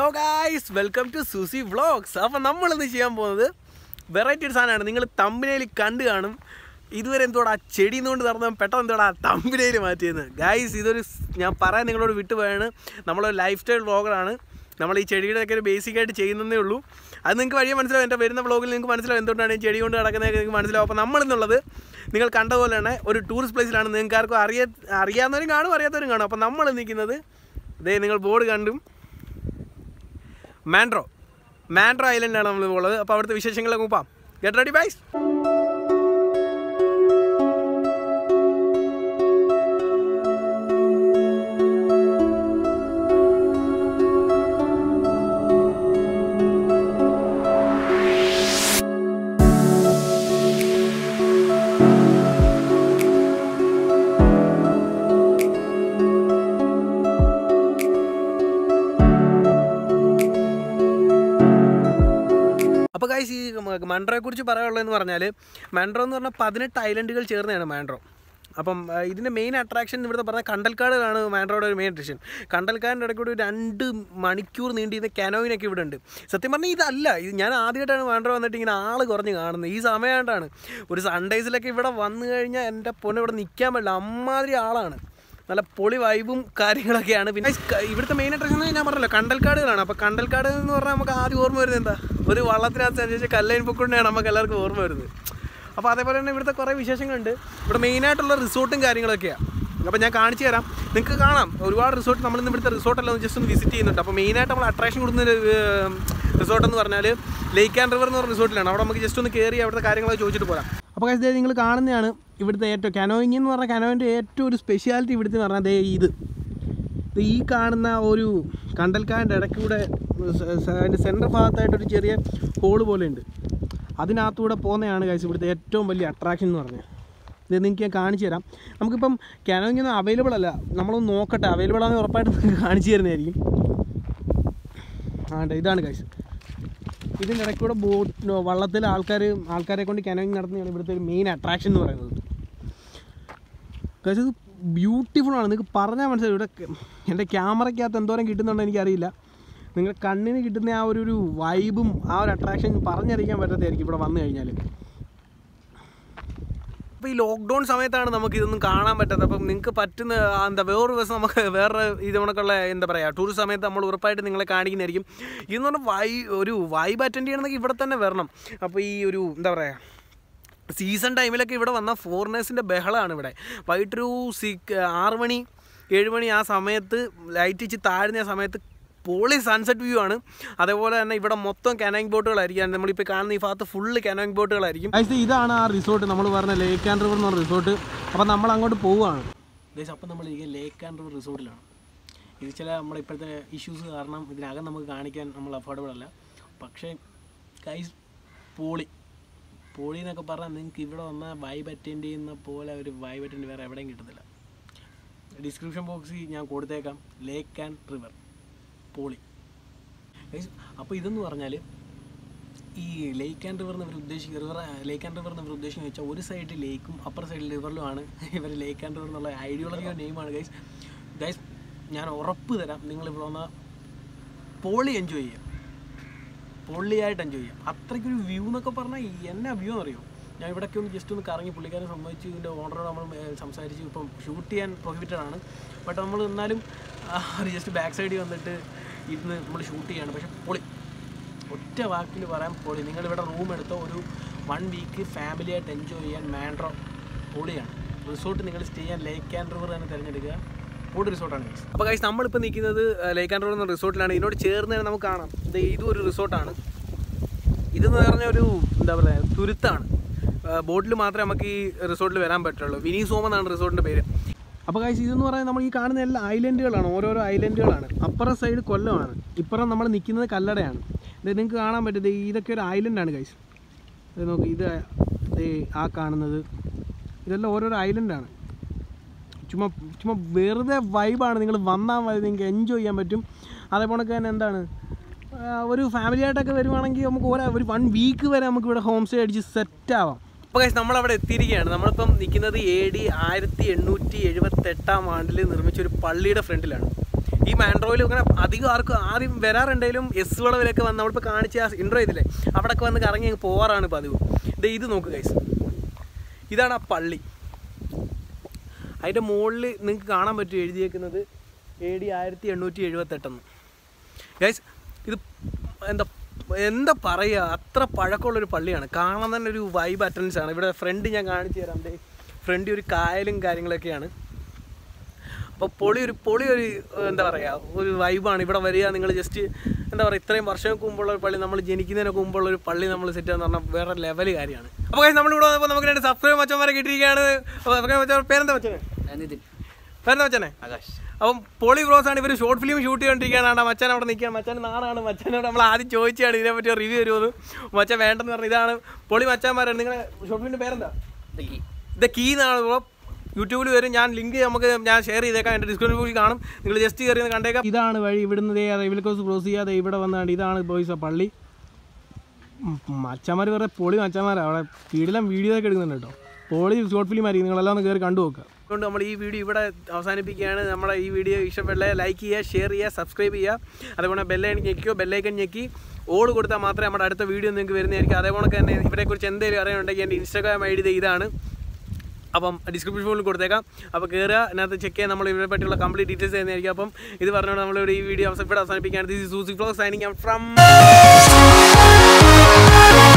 hello guys welcome to Susie vlogs അപ്പോൾ നമ്മളിന്ന് ചെയ്യാൻ പോകുന്നത് വെറൈറ്റി ഒരു സാധനമാണ് നിങ്ങൾ തമ്പിനയിൽ കണ്ടു കാണും ഇതുവരെ എന്തോടാ ചെടി കൊണ്ട് നടന്ന പെട്ടെന്ന് എന്തോടാ തമ്പിനയിൽ മാറ്റിയെന്ന് ഗായ്സ് ഇതൊരു സ്- ഞാൻ പറയാൻ നിങ്ങളോട് വിട്ടുപോയാണ് നമ്മളൊരു ലൈഫ് സ്റ്റൈൽ വ്ളോഗറാണ് നമ്മൾ ഈ ചെടിയുടെ ഒക്കെ ഒരു ബേസിക് ആയിട്ട് ചെയ്യുന്നതേ ഉള്ളൂ അത് നിങ്ങൾക്ക് വഴിയെ മനസ്സിലാവും എൻ്റെ വരുന്ന വ്ളോഗിൽ നിങ്ങൾക്ക് മനസ്സിലാവും എന്തുകൊണ്ടാണ് ഈ ചെടി കൊണ്ട് നടക്കുന്നത് നിങ്ങൾക്ക് മനസ്സിലാവും അപ്പോൾ നമ്മളിന്നുള്ളത് നിങ്ങൾ കണ്ട പോലെ തന്നെ ഒരു ടൂറിസ്റ്റ് പ്ലേസിലാണ് നിങ്ങൾക്ക് ആർക്കും അറിയ അറിയാവുന്നവരും കാണും അറിയാത്തവരും കാണും അപ്പോൾ നമ്മൾ നിൽക്കുന്നത് ഇതേ നിങ്ങൾ ബോർഡ് കണ്ടും മാൻഡ്രോ മാൻഡ്രോ ഐലൻഡാണ് നമ്മൾ ഉള്ളത് അപ്പോൾ അവിടുത്തെ വിശേഷങ്ങളൊക്കെ പോവാം ഗെറ്റ് റെഡി ബൈസ് അപ്പോൾ ഗൈസ് ഈ മൺട്രോയെ കുറിച്ച് പറയാനുള്ളതെന്ന് പറഞ്ഞാൽ മാൻഡ്രോ എന്ന് പറഞ്ഞാൽ പതിനെട്ട് ഐലൻഡുകൾ ചേർന്നതാണ് മാൻഡ്രോ അപ്പം ആ, ഇതിൻ്റെ മെയിൻ അട്രാക്ഷൻ ഇവിടുത്തെ പറഞ്ഞാൽ കണ്ടൽക്കാടുകളാണ് മാൻഡ്രോയുടെ ഒരു മെയിൻ അട്രാക്ഷൻ കണ്ടൽക്കാടിൻ്റെ ഇടയ്ക്ക് കൂടി ഒരു രണ്ട് മണിക്കൂർ നീണ്ടിരുന്ന കനോയിനൊക്കെ ഇവിടെ ഉണ്ട് സത്യം പറഞ്ഞാൽ ഇതല്ല ഇത് ഞാൻ ആദ്യമായിട്ടാണ് മാൻഡ്രോ വന്നിട്ട് ഇങ്ങനെ ആൾ കുറഞ്ഞ് കാണുന്നത് ഈ സമയമായിട്ടാണ് ഒരു സൺഡേസിലൊക്കെ ഇവിടെ വന്നു കഴിഞ്ഞാൽ എൻ്റെ പൊന്നെ ഇവിടെ നിൽക്കാൻ പറ്റില്ല അമ്മാതിരി ആളാണ് നല്ല പൊളി വൈബും കാര്യങ്ങളൊക്കെയാണ് പിന്നെ ക- ഇവിടുത്തെ മെയിൻ അട്രാക്ഷൻ എന്ന് ഞാൻ പറഞ്ഞല്ലോ കണ്ടൽക്കാടുകളാണ് അപ്പോൾ കണ്ടൽക്കാട് എന്ന് പറഞ്ഞാൽ നമുക്ക് ആദ്യം ഓർമ്മ വരുന്നത് എന്താ ഒരു വള്ളത്തിനകത്ത് അനുസരിച്ച് കല്ലൈൻ പൊക്കൊണ്ടാണ് നമുക്ക് എല്ലാവർക്കും ഓർമ്മ വരുന്നത് അപ്പോൾ അതേപോലെ തന്നെ ഇവിടുത്തെ കുറേ വിശേഷങ്ങളുണ്ട് ഇവിടെ മെയിനായിട്ടുള്ള റിസോർട്ടും കാര്യങ്ങളൊക്കെയാണ് അപ്പോൾ ഞാൻ കാണിച്ചു തരാം നിങ്ങൾക്ക് കാണാം ഒരുപാട് റിസോർട്ട് നമ്മളിന്ന് ഇവിടുത്തെ റിസോർട്ടെല്ലാം ജസ്റ്റ് ഒന്ന് വിസിറ്റ് ചെയ്യുന്നുണ്ട് അപ്പോൾ മെയിനായിട്ട് നമ്മൾ അട്രാക്ഷൻ കൊടുക്കുന്ന റിസോർട്ട് എന്ന് പറഞ്ഞാൽ ലേക്ക് ആൻഡ് റിവർ എന്ന് പറഞ്ഞ റിസോർട്ടിലാണ് അവിടെ നമുക്ക് ജസ്റ്റ് ഒന്ന് കയറി അവിടുത്തെ കാര്യങ്ങളൊക്കെ ചോദിച്ചിട്ട് പോരാം അപ്പോൾ കഴിച്ചത് നിങ്ങൾ കാണുന്നതാണ് ഇവിടുത്തെ ഏറ്റവും കനോയിങ് എന്ന് പറഞ്ഞാൽ കനോയിൻ്റെ ഏറ്റവും ഒരു സ്പെഷ്യാലിറ്റി ഇവിടുത്തെ എന്ന് പറഞ്ഞാൽ ദേ ഇത് ഇത് ഈ കാണുന്ന ഒരു കണ്ടൽക്കാരൻ്റെ ഇടയ്ക്കൂടെ അതിൻ്റെ സെൻറ്റർ ഭാഗത്തായിട്ടൊരു ചെറിയ ഹോള് പോലെ ഉണ്ട് അതിനകത്തൂടെ പോകുന്നതാണ് കഴിച്ച് ഇവിടുത്തെ ഏറ്റവും വലിയ അട്രാക്ഷൻ എന്ന് പറഞ്ഞത് ഇത് നിങ്ങൾക്ക് ഞാൻ കാണിച്ചു തരാം നമുക്കിപ്പം കാനോയിങ് ഒന്നും അവൈലബിൾ അല്ല നമ്മളൊന്ന് നോക്കട്ടെ അവൈലബിൾ ആണെന്ന് ഉറപ്പായിട്ട് നിങ്ങൾക്ക് കാണിച്ചു തരുന്നതായിരിക്കും ആണ്ട് ഇതാണ് കഴിച്ച് ഇതിൻ്റെ ഇടയ്ക്കൂടെ ബോട്ട് വള്ളത്തിൽ ആൾക്കാർ ആൾക്കാരെ കൊണ്ട് കാനോയിങ് നടത്തുന്നതാണ് ഇവിടുത്തെ ഒരു മെയിൻ അട്രാക്ഷൻ എന്ന് പറയുന്നത് പക്ഷേ ഇത് ബ്യൂട്ടിഫുൾ ആണ് നിങ്ങൾക്ക് പറഞ്ഞാൽ മനസ്സിലായി ഇവിടെ ക- എൻ്റെ ക്യാമറയ്ക്കകത്ത് എന്തോരം കിട്ടുന്നുണ്ടോ എനിക്കറിയില്ല നിങ്ങളുടെ കണ്ണിന് കിട്ടുന്ന ആ ഒരു ഒരു വൈബും ആ ഒരു അട്രാക്ഷൻ പറഞ്ഞറിയിക്കാൻ പറ്റാത്തതായിരിക്കും ഇവിടെ വന്നു കഴിഞ്ഞാൽ അപ്പോൾ ഈ ലോക്ക്ഡൗൺ സമയത്താണ് നമുക്ക് ഇതൊന്നും കാണാൻ പറ്റാത്തത് അപ്പം നിങ്ങൾക്ക് പറ്റുന്ന ആ എന്താ വേറൊരു ദിവസം നമുക്ക് വേറെ ഇത് കണക്കുള്ള എന്താ പറയുക ടൂറിസ്റ്റ് സമയത്ത് നമ്മൾ ഉറപ്പായിട്ട് നിങ്ങളെ കാണിക്കുന്നതായിരിക്കും ഇതെന്ന് പറഞ്ഞാൽ വൈ ഒരു വൈബ് അറ്റൻഡ് ചെയ്യണമെങ്കിൽ ഇവിടെ തന്നെ വരണം അപ്പോൾ ഈ ഒരു എന്താ പറയുക സീസൺ ടൈമിലൊക്കെ ഇവിടെ വന്ന ഫോറിനേഴ്സിൻ്റെ ബഹളമാണ് ഇവിടെ വൈകിട്ടൊരു സിക് ആറ് മണി ഏഴ് മണി ആ സമയത്ത് ലൈറ്റ് ഇച്ച് താഴ്ന്ന ആ സമയത്ത് പൊളി സൺസെറ്റ് വ്യൂ ആണ് അതേപോലെ തന്നെ ഇവിടെ മൊത്തം കനോയിങ് ബോട്ടുകളായിരിക്കും നമ്മളിപ്പോൾ കാണുന്ന ഈ ഭാഗത്ത് ഫുള്ള് കനോയിങ് ബോട്ടുകളായിരിക്കും ഇതാണ് ആ റിസോർട്ട് നമ്മൾ പറഞ്ഞ ലേക്ക് ആൻഡ് റിവർ എന്ന് പറഞ്ഞ റിസോർട്ട് അപ്പോൾ നമ്മൾ അങ്ങോട്ട് പോവുകയാണ് അപ്പോൾ നമ്മൾ ലേക്ക് ആൻഡ് റിവർ റിസോർട്ടിലാണ് ഇത് ചില നമ്മുടെ ഇപ്പോഴത്തെ ഇഷ്യൂസ് കാരണം ഇതിനകം നമുക്ക് കാണിക്കാൻ നമ്മൾ അഫോർഡബിൾ അല്ല പക്ഷേ കൈസ് പോളി പോളി എന്നൊക്കെ പറഞ്ഞാൽ നിങ്ങൾക്ക് ഇവിടെ വന്നാൽ വൈബ് അറ്റൻഡ് ചെയ്യുന്ന പോലെ ഒരു വൈബ് അറ്റൻഡ് വേറെ എവിടെയും കിട്ടുന്നില്ല ഡിസ്ക്രിപ്ഷൻ ബോക്സിൽ ഞാൻ കൊടുത്തേക്കാം ലേക്ക് ആൻഡ് റിവർ പോളി അപ്പോൾ ഇതെന്ന് പറഞ്ഞാൽ ഈ ലേക്ക് ആൻഡ് റിവർ എന്ന് ഇവർ ഉദ്ദേശിക്കുന്ന റിവർ ലേക്ക് ആൻഡ് റിവർ എന്ന് ഇവർ ഉദ്ദേശിക്കുന്നത് വെച്ചാൽ ഒരു സൈഡിൽ ലേക്കും അപ്പർ സൈഡിൽ റിവറിലുമാണ് ഇവർ ലേക്ക് ആൻഡ് റിവർ എന്നുള്ള ഐഡിയോളജി നെയിമാണ് ഗൈസ് ഗൈസ് ഞാൻ ഉറപ്പ് തരാം നിങ്ങൾ ഇവിടെ വന്നാൽ പോളി എൻജോയ് ചെയ്യാം പൊള്ളിയായിട്ട് എൻജോയ് ചെയ്യാം അത്രയ്ക്കൊരു വ്യൂ എന്നൊക്കെ പറഞ്ഞാൽ എന്നാ വ്യൂ എന്നറിയോ ഞാൻ ഇവിടേക്ക് ഒന്ന് ജസ്റ്റ് ഒന്ന് കറങ്ങി പുള്ളിക്കാരൻ സമ്മതിച്ചു ഇതിൻ്റെ ഓണറോട് നമ്മൾ ഏർ സംസാരിച്ചു ഇപ്പം ഷൂട്ട് ചെയ്യാൻ പ്രൊഹിബിറ്റഡ് ആണ് ബട്ട് നമ്മൾ എന്നാലും ജസ്റ്റ് ബാക്ക് സൈഡിൽ വന്നിട്ട് ഇരുന്ന് നമ്മൾ ഷൂട്ട് ചെയ്യാണ് പക്ഷെ പൊളി ഒറ്റ വാക്കിൽ പറയാൻ പൊളി നിങ്ങളിവിടെ റൂം എടുത്തോ ഒരു വൺ വീക്ക് ഫാമിലി ആയിട്ട് എൻജോയ് ചെയ്യാൻ മാൻഡ്രോ പൊളിയാണ് റിസോർട്ട് നിങ്ങൾ സ്റ്റേ ചെയ്യാൻ ലേക്ക് ആൻഡ് റിവർ തന്നെ തിരഞ്ഞെടുക്കുക ഫുഡ് റിസോർട്ടാണ് അപ്പോൾ കഴിച്ച് നമ്മളിപ്പോൾ നിൽക്കുന്നത് ലേക്ക് ആൻഡ് റിവർ എന്ന റിസോർട്ടിലാണ് ഇതിനോട് ചേർന്ന് തന്നെ നമുക്ക് കാണാം ഇത് ഇതും ഒരു റിസോർട്ടാണ് ഇതെന്ന് പറഞ്ഞ ഒരു എന്താ പറയുക തുരുത്താണ് ബോട്ടിൽ മാത്രമേ നമുക്ക് ഈ റിസോർട്ടിൽ വരാൻ പറ്റുള്ളൂ വിനി സോം എന്നാണ് റിസോർട്ടിൻ്റെ പേര് അപ്പോൾ കാഴ്ച ഇതെന്ന് പറയുന്നത് നമ്മൾ ഈ കാണുന്ന എല്ലാ ഐലൻഡുകളാണ് ഓരോരോ ഐലൻഡുകളാണ് അപ്പുറം സൈഡ് കൊല്ലമാണ് ഇപ്പുറം നമ്മൾ നിൽക്കുന്നത് കല്ലടയാണ് ഇത് നിങ്ങൾക്ക് കാണാൻ പറ്റും ദേ ഇതൊക്കെ ഒരു ഐലൻഡാണ് കൈസ് ഇത് നോക്ക് ഇത് ദേ ആ കാണുന്നത് ഇതെല്ലാം ഓരോരോ ഐലൻഡാണ് ചുമ്മാ ചുമ്മാ വെറുതെ വൈബാണ് നിങ്ങൾ വന്നാൽ മതി നിങ്ങൾക്ക് എൻജോയ് ചെയ്യാൻ പറ്റും അതേപോലെ തന്നെ എന്താണ് ആ, ഒരു ഫാമിലി ആയിട്ടൊക്കെ വരുവാണെങ്കിൽ നമുക്ക് ഓരോ ഒരു വൺ വീക്ക് വരെ നമുക്ക് ഇവിടെ ഹോം സ്റ്റേ അടിച്ച് സെറ്റ് ആവാം അപ്പോൾ guys, നമ്മളവിടെ എത്തിയിരിക്കുകയാണ് നമ്മളിപ്പം നിൽക്കുന്നത് എ ഡി ആയിരത്തി എണ്ണൂറ്റി എഴുപത്തെട്ടാം ആണ്ടിൽ നിർമ്മിച്ച ഒരു പള്ളിയുടെ ഫ്രണ്ടിലാണ് ഈ മാൻഡ്രോയിൽ ഇങ്ങനെ അധികം ആർക്കും ആദ്യം വരാറുണ്ടെങ്കിലും എസ് വളവിലൊക്കെ വന്ന് നമ്മളിപ്പോൾ കാണിച്ച ആ ഇൻട്രോ ചെയ്തില്ലേ അവിടെയൊക്കെ വന്ന് കറങ്ങി അങ്ങ് പോവാറാണ് പതിവ് ഇത് ഇത് നോക്ക് ഗൈസ് ഇതാണ് ആ പള്ളി അതിൻ്റെ മുകളിൽ നിങ്ങൾക്ക് കാണാൻ പറ്റും എഴുതിയേക്കുന്നത് എ ഡി ആയിരത്തി എണ്ണൂറ്റി എഴുപത്തെട്ടെന്ന് ഗൈസ് ഇത് എന്താ എന്താ പറയുക അത്ര പഴക്കമുള്ളൊരു പള്ളിയാണ് കാണാൻ തന്നെ ഒരു വൈബ് അറ്റൻഡൻസ് ആണ് ഇവിടെ ഫ്രണ്ട് ഞാൻ കാണിച്ചു തരാം ദേ ഫ്രണ്ട് ഒരു കായലും കാര്യങ്ങളൊക്കെയാണ് അപ്പോൾ പൊളി ഒരു പൊളി ഒരു എന്താ പറയുക ഒരു വൈബാണ് ഇവിടെ വരിക നിങ്ങൾ ജസ്റ്റ് എന്താ പറയുക ഇത്രയും വർഷങ്ങൾക്ക് മുമ്പുള്ള ഒരു പള്ളി നമ്മൾ ജനിക്കുന്നതിനൊക്കെ മുമ്പുള്ള ഒരു പള്ളി നമ്മൾ സെറ്റ് എന്ന് പറഞ്ഞാൽ വേറെ ലെവൽ കാര്യമാണ് അപ്പോൾ guys, നമ്മളിവിടെ വന്നപ്പോൾ നമുക്ക് രണ്ട് സബ്സ്ക്രൈബ് മച്ചന്മാരെ കിട്ടിയിരിക്കുകയാണ് സബ്സ്ക്രൈബ് മച്ചന്മാർ പേരെന്താ മച്ചനെ നിതിൻ പേരെന്താ മച്ചനെ ആകാശ് അപ്പം പോളി ബ്രോസ് ആണ് ഇവർ ഷോർട്ട് ഫിലിം ഷൂട്ട് ചെയ്തുകൊണ്ടിരിക്കുകയാണ് മച്ചാൻ അവിടെ നിൽക്കുക മച്ചാൻ നാടാണ് മച്ചാനോട് നമ്മൾ ആദ്യം ചോദിച്ചാണ് ഇതിനെപ്പറ്റി റിവ്യൂ വരുമെന്ന് മച്ചാൻ വേണ്ടെന്ന് പറഞ്ഞു ഇതാണ് പൊളി മച്ചാന്മാരാണ് നിങ്ങളെ ഷോർട്ട് ഫിലിമിൻ്റെ പേരെന്താ ഇതൊക്കെ ഇത് കീ എന്നാണ് ബ്രോ യൂട്യൂബിൽ വരും ഞാൻ ലിങ്ക് നമുക്ക് ഞാൻ ഷെയർ ചെയ്തേക്കാം എൻ്റെ ഡിസ്ക്രിപ്ഷൻ ബോക്സിൽ കാണും നിങ്ങൾ ജസ്റ്റ് കയറി ഒന്ന് കണ്ടേക്കാം ഇതാണ് വഴി ഇവിടുന്ന് ദേ റെയിൽവേ ക്രോസ് ക്രോസ് ചെയ്യാതെ ഇവിടെ വന്നാണ്ട് ഇതാണ് ബോയ്സ് പള്ളി മച്ചന്മാർ വേറെ പൊളി മച്ചന്മാരാണ് അവിടെ വീടിലും വീഡിയോ ഒക്കെ എടുക്കുന്നുണ്ട് കേട്ടോ പൊളി ഷോർട്ട് ഫിലിം ആയിരിക്കും നിങ്ങളെല്ലാം ഒന്ന് കയറി കണ്ടു നോക്കുക അതുകൊണ്ട് നമ്മൾ ഈ വീഡിയോ ഇവിടെ അവസാനിപ്പിക്കുകയാണ് നമ്മുടെ ഈ വീഡിയോ ഇഷ്ടപ്പെട്ട ലൈക്ക് ചെയ്യുക ഷെയർ ചെയ്യുക സബ്സ്ക്രൈബ് ചെയ്യുക അതേപോലെ ബെല്ലൈക്കൻ ഞെക്കിയോ ബെല്ലൈക്കൻ ഞെക്കി ഓൾ കൊടുത്താൽ മാത്രമേ നമ്മുടെ അടുത്ത വീഡിയോ നിങ്ങൾക്ക് വരുന്നതായിരിക്കും അതേപോലെ തന്നെ ഇവരെക്കുറിച്ച് എന്തെങ്കിലും അറിയാനുണ്ടെങ്കിൽ എൻ്റെ ഇൻസ്റ്റാഗ്രാം ഐ ഡി ഇതാണ് അപ്പം ഡിസ്ക്രിപ്ഷൻ ബോക്സിൽ കൊടുത്തേക്കാം അപ്പോൾ കയറുക അതിനകത്ത് ചെക്ക് ചെയ്യാൻ നമ്മൾ ഇവരെ പറ്റിയുള്ള കംപ്ലീറ്റ് ഡീറ്റെയിൽസ് തന്നെയായിരിക്കും അപ്പം ഇത് പറഞ്ഞുകൊണ്ട് നമ്മളിവിടെ ഈ വീഡിയോ ഇവിടെ അവസാനിപ്പിക്കുകയാണ് this is Susie vlog signing from